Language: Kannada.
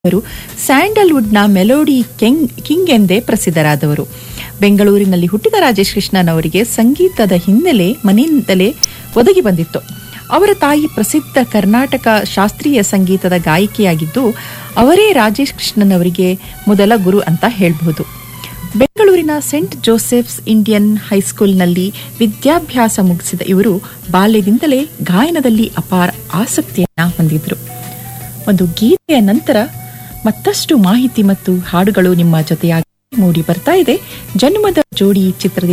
ಅವರು ಸ್ಯಾಂಡಲ್ವುಡ್ನ ಮೆಲೋಡಿ ಕೆಂಗ್ ಕಿಂಗ್ ಎಂದೇ ಪ್ರಸಿದ್ಧರಾದವರು ಬೆಂಗಳೂರಿನಲ್ಲಿ ಹುಟ್ಟಿದ ರಾಜೇಶ್ ಕೃಷ್ಣನ್ ಅವರಿಗೆ ಸಂಗೀತದ ಹಿನ್ನೆಲೆ ಮನೆಯಿಂದಲೇ ಒದಗಿ ಬಂದಿತ್ತು ಅವರ ತಾಯಿ ಪ್ರಸಿದ್ಧ ಕರ್ನಾಟಕ ಶಾಸ್ತ್ರೀಯ ಸಂಗೀತದ ಗಾಯಕಿಯಾಗಿದ್ದು ಅವರೇ ರಾಜೇಶ್ ಕೃಷ್ಣನ್ ಅವರಿಗೆ ಮೊದಲ ಗುರು ಅಂತ ಹೇಳಬಹುದು ಬೆಂಗಳೂರಿನ ಸೆಂಟ್ ಜೋಸೆಫ್ಸ್ ಇಂಡಿಯನ್ ಹೈಸ್ಕೂಲ್ನಲ್ಲಿ ವಿದ್ಯಾಭ್ಯಾಸ ಮುಗಿಸಿದ ಇವರು ಬಾಲ್ಯದಿಂದಲೇ ಗಾಯನದಲ್ಲಿ ಅಪಾರ ಆಸಕ್ತಿಯನ್ನ ಹೊಂದಿದ್ರು ಒಂದು ಗೀತೆಯ ನಂತರ ಮತ್ತಷ್ಟು ಮಾಹಿತಿ ಮತ್ತು ಹಾಡುಗಳು ನಿಮ್ಮ ಜೊತೆಯಾಗಿ ಮೂಡಿ ಬರ್ತಾ ಇದೆ ಜನ್ಮದ ಜೋಡಿ ಚಿತ್ರದಿಂದ